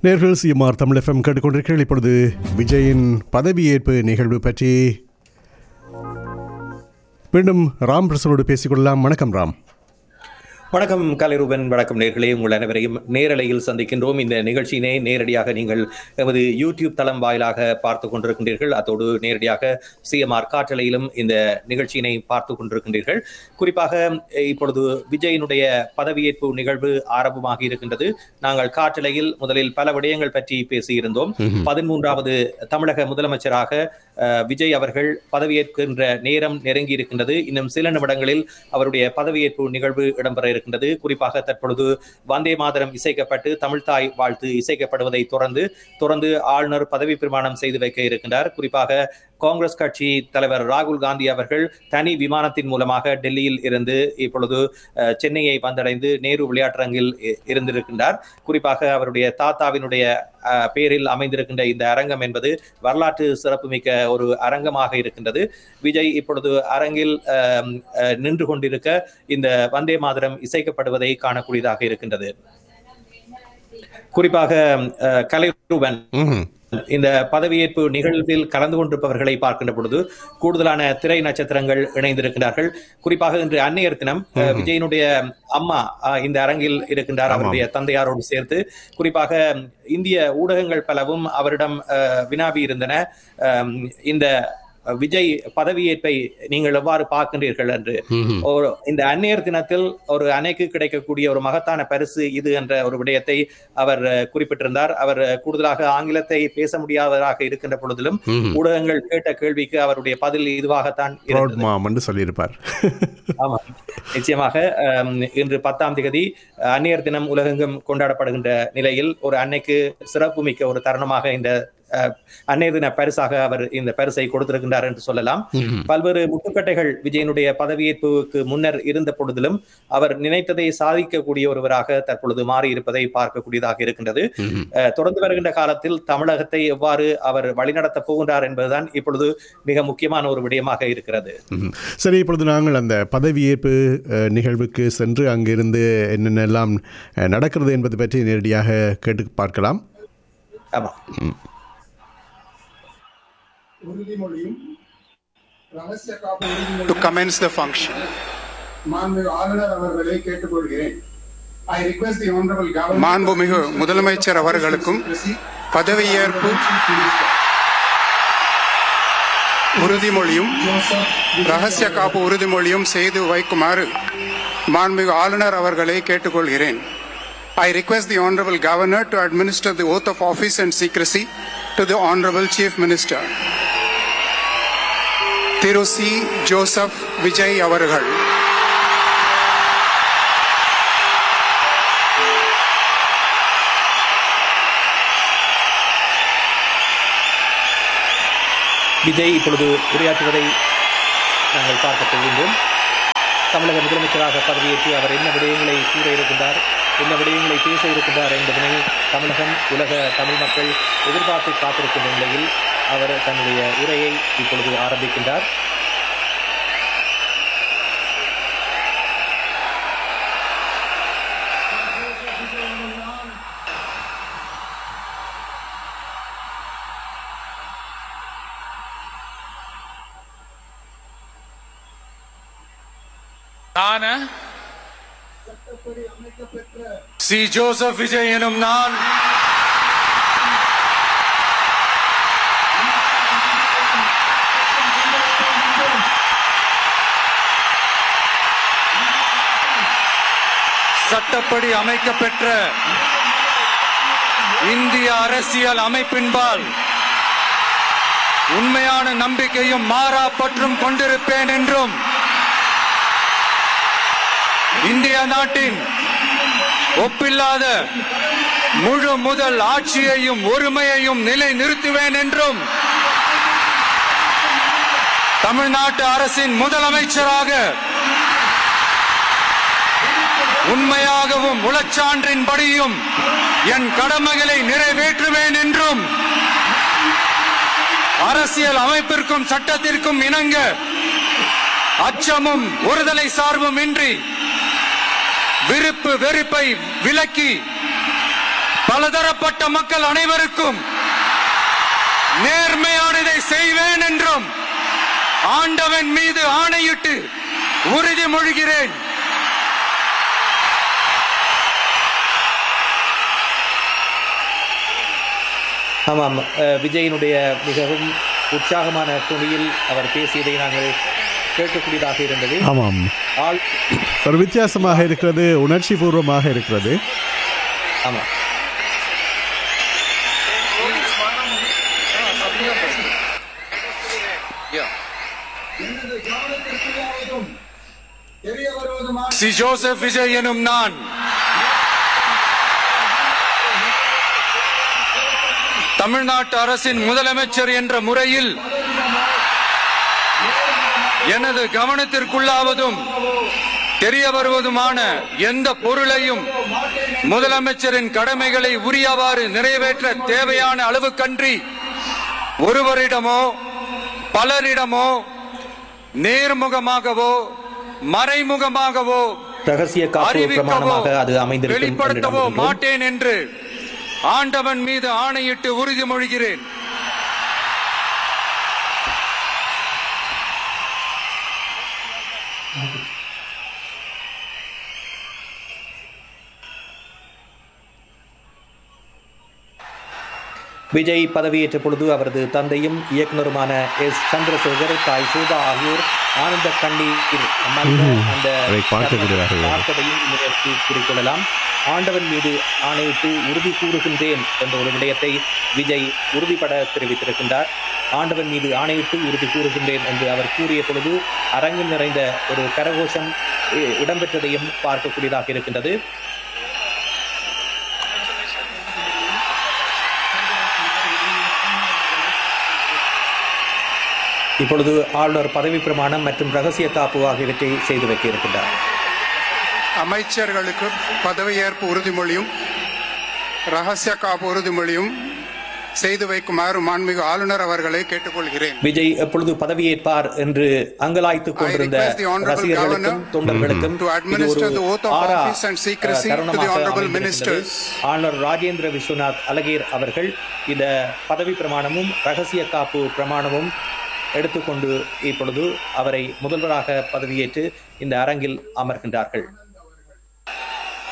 நேர்கள் CMR Tamil FM கேட்டுக்கொண்டிருக்கிறீர்கள் இப்பொழுது விஜயின் பதவியேற்பு நிகழ்வு பற்றி மீண்டும் ராம் பிரசனோடு பேசிக்கொள்ளலாம் வணக்கம் ராம் வணக்கம் கலைரூபன் வணக்கம் நேர்களே உங்கள் அனைவரையும் நேரலையில் சந்திக்கின்றோம் இந்த நிகழ்ச்சியினை நேரடியாக நீங்கள் எமது யூடியூப் தளம் வாயிலாக பார்த்து கொண்டிருக்கின்றீர்கள் அதோடு நேரடியாக சிஎம்ஆர் காற்றலையிலும் இந்த நிகழ்ச்சியினை பார்த்து கொண்டிருக்கின்றீர்கள் குறிப்பாக அஹ், இப்பொழுது விஜயினுடைய பதவியேற்பு நிகழ்வு ஆரம்பமாகி இருக்கின்றது நாங்கள் காற்றலையில் முதலில் பல விடயங்கள் பற்றி பேசியிருந்தோம் பதிமூன்றாவது தமிழக முதலமைச்சராக அஹ், விஜய் அவர்கள் பதவியேற்கின்ற நேரம் நெருங்கி இருக்கின்றது இன்னும் சில நிமிடங்களில் அவருடைய பதவியேற்பு நிகழ்வு இடம்பெற இருக்கின்றது குறிப்பாக தற்பொழுது வந்தே மாதரம் இசைக்கப்பட்டு தமிழ்தாய் வாழ்த்து இசைக்கப்படுவதை தொடர்ந்து தொடர்ந்து ஆளுநர் பதவி பிரமாணம் செய்து வைக்க இருக்கின்றார் குறிப்பாக காங்கிரஸ் கட்சி தலைவர் ராகுல் காந்தி அவர்கள் தனி விமானத்தின் மூலமாக டெல்லியில் இருந்து இப்பொழுது அஹ், சென்னையை வந்தடைந்து நேரு விளையாட்டரங்கில் இ- இருந்திருக்கின்றார் குறிப்பாக அவருடைய தாத்தாவினுடைய அஹ், பேரில் அமைந்திருக்கின்ற இந்த அரங்கம் என்பது வரலாற்று சிறப்புமிக்க ஒரு அரங்கமாக இருக்கின்றது விஜய் இப்பொழுது அரங்கில் அஹ், அஹ், நின்று கொண்டிருக்க இந்த வந்தே மாதரம் இசைக்கப்படுவதை காணக்கூடியதாக இருக்கின்றது குறிப்பாக அஹ், கலைரூபன் ம்ஹும். இந்த பதவியேற்பு நிகழ்வில் கலந்து கொண்டிருப்பவர்களை பார்க்கின்ற பொழுது கூடுதலான திரை நட்சத்திரங்கள் இணைந்திருக்கிறார்கள் குறிப்பாக இன்று அன்னையர் தினம் அஹ், விஜயனுடைய அம்மா அஹ், இந்த அரங்கில் இருக்கின்றார் அவருடைய தந்தையாரோடு சேர்த்து குறிப்பாக இந்திய ஊடகங்கள் பலவும் அவரிடம் அஹ், வினாவி இருந்தன அஹ், இந்த விஜய் பதவியேற்பை நீங்கள் எவ்வாறு பார்க்கின்றீர்கள் என்று ம்ஹும். ஒரு இந்த அந்நியர் தினத்தில் ஒரு அணைக்கு கிடைக்கக்கூடிய ஒரு மகத்தான பரிசு இது என்ற ஒரு விடயத்தை அவர் அஹ், குறிப்பிட்டிருந்தார் அவர் அஹ், கூடுதலாக ஆங்கிலத்தை பேச முடியாதவராக இருக்கின்ற பொழுதிலும் ம்ஹும். ஊடகங்கள் கேட்ட கேள்விக்கு அவருடைய பதில் இதுவாகத்தான் ப்ரௌட் இருந்தது மாம் என்று சொல்லியிருப்பார் ஆமா நிச்சயமாக அம், இன்று பத்தாம் தேதி அந்நியர் தினம் உலகெங்கும் கொண்டாடப்படுகின்ற நிலையில் ஒரு அன்னைக்கு சிறப்புமிக்க ஒரு தருணமாக இந்த அஹ், அன்னையர் தின பரிசாக அவர் இந்த பரிசை கொடுத்திருக்கின்றார் என்று சொல்லலாம் ம்ஹும். பல்வேறு முட்டுக்கட்டைகள் விஜயனுடைய பதவியேற்புக்கு முன்னர் இருந்த பொழுதிலும் அவர் நினைத்ததை சாதிக்கக்கூடிய ஒருவராக தற்பொழுது மாறி இருப்பதை பார்க்கக்கூடியதாக இருக்கின்றது ம்ஹும். அஹ், தொடர்ந்து வருகின்ற காலத்தில் தமிழகத்தை எவ்வாறு அவர் வழிநடத்தப் போகின்றார் என்பதுதான் இப்பொழுது மிக முக்கியமான ஒரு விடயமாக இருக்கிறது ம்ஹும். சரி இப்பொழுது நாங்கள் அந்த பதவியேற்பு அஹ், நிகழ்வுக்கு சென்று அங்கிருந்து என்னென்னலாம் அஹ், நடக்கிறது என்பது பற்றி நேரடியாக கேட்டு பார்க்கலாம் ஆமா உறுதிமொழியும் ரகசிய காப்பு to உறுதிமொழியும் commence the function. மாண்புமிகு ஆளுநர் அவர்களை கேட்டுக்கொள்கிறேன் I request the honorable governor மாண்புமிகு முதலமைச்சர் அவர்களுக்கும் பதவியேற்பு உறுதிமொழியும் ரகசிய காப்பு உறுதிமொழியும் செய்து வைக்குமாறு மாண்புமிகு ஆளுநர் அவர்களை கேட்டுக்கொள்கிறேன் I request the Honorable Governor to administer the oath of office and secrecy to the Honorable Chief Minister. Thiru C Joseph Vijay அவர்கள் விஜய் இப்பொழுது உரையாற்றுவதை நாங்கள் பார்க்கப் போகின்றோம் தமிழக முதலமைச்சராக பதவியேற்று அவர் என்ன விடயங்களை கூற இருக்கின்றார் என்ன விடயங்களை பேச இருக்கின்றார் என்பதனை தமிழகம் உலக தமிழ் மக்கள் எதிர்பார்த்து காத்திருக்கின்ற நிலையில் அவர் தன்னுடைய உரையை இப்பொழுது ஆரம்பிக்கின்றார் நான் சி ஜோசப் விஜய் எனும் நான் சட்டப்படி அமைக்கப்பெற்ற இந்திய அரசியல் அமைப்பின்பால் உண்மையான நம்பிக்கையும் மாறா பற்றும் கொண்டிருப்பேன் என்றும் இந்திய நாட்டின் ஒப்பில்லாத முழு முதல் ஆட்சியையும் ஒருமையையும் நிலை நிறுத்துவேன் என்றும் தமிழ்நாட்டு அரசின் முதலமைச்சராக உண்மையாகவும் உளச்சான்றின்படியும் என் கடமைகளை நிறைவேற்றுவேன் என்றும் அரசியல் அமைப்பிற்கும் சட்டத்திற்கும் இணங்க அச்சமும் ஒருதலை சார்பும் இன்றி விருப்பு வெறுப்பை விலக்கி பலதரப்பட்ட மக்கள் அனைவருக்கும் நேர்மையானதை செய்வேன் என்றும் ஆண்டவன் மீது ஆணையிட்டு உறுதிமொழிகிறேன் ஆமாம் அஹ், விஜயினுடைய மிகவும் உற்சாகமான துணியில் அவர் பேசியதை நாங்கள் கேட்கக்கூடியதாக இருந்தது ஆமாம் ஆள் ஒரு வித்தியாசமாக இருக்கிறது உணர்ச்சி பூர்வமாக இருக்கிறது ஆமாம் தெரிய வருவதுமான சி ஜோசப் விஜய் எனும் நான் தமிழ்நாட்டு அரசின் முதலமைச்சர் என்ற முறையில் எனது கவனத்திற்குள்ளாவதும் தெரிய வருவதுமான எந்த பொருளையும் முதலமைச்சரின் கடமைகளை உரியவாறு நிறைவேற்ற தேவையான அளவுக்கன்றி ஒருவரிடமோ பலரிடமோ நேர்முகமாகவோ மறைமுகமாகவோ ரகசிய காப்பு அறிவிக்கவோ பிரமாணமாக அது அமைந்திருக்கும் என்று வெளிப்படுத்தவோ நம்புகின்றோம். மாட்டேன் என்று ஆண்டவன் மீது ஆணையிட்டு உறுதிமொழிகிறேன் விஜய் பதவியேற்ற பொழுது அவரது தந்தையும் இயக்குனருமான எஸ் சந்திரசேகர் தாய் சூபா ஆகியோர் ஆனந்த கண்ணீர் மல்க அந்த அதை பார்க்கக்கூடியதாக உள்ளது. பார்த்ததையும் இந்த நேரத்தில் குறிக்கொள்ளலாம் ஆண்டவன் மீது ஆணையிட்டு உறுதி கூறுகின்றேன் என்ற ஒரு விடயத்தை விஜய் உறுதிபட தெரிவித்திருக்கின்றார் ஆண்டவன் மீது ஆணையிட்டு உறுதி கூறுகின்றேன் என்று அவர் கூறிய பொழுது அரங்கில் நிறைந்த ஒரு கரகோஷம் இ- இடம்பெற்றதையும் பார்க்கக்கூடியதாக இருக்கின்றது இப்பொழுது ஆளுநர் பதவி பிரமாணம் மற்றும் ரகசிய காப்பு ஆகியவற்றை செய்து வைக்க இருக்கின்றார் அமைச்சர்களுக்கு பதவியேற்பு உறுதிமொழியும் ரகசிய காப்பு உறுதிமொழியும் செய்து வைக்குமாறு மாண்புமிகு ஆளுநர் அவர்களை கேட்டுக்கொள்கிறேன் விஜய் எப்பொழுது பதவியேற்பார் என்று அங்கலாய்த்துக் கொண்டிருந்த I request the Honourable ரசிகர்களுக்கும் Governor தொண்டர்களுக்கும் to இது administer ஒரு the oath of ஆறா, office and secrecy ah, to the தருணமாக Honourable அமைந்திருக்கிறது. Ministers. ஆளுநர் ராஜேந்திர விஸ்வநாத் அலகேர் அவர்கள் இந்த பதவி பிரமாணமும் ரகசிய காப்பு பிரமாணமும் எடுத்துக்கொண்டு இப்பொழுது அவரை முதல்வராக பதவியேற்று இந்த அரங்கில் அமர்கின்றார்கள்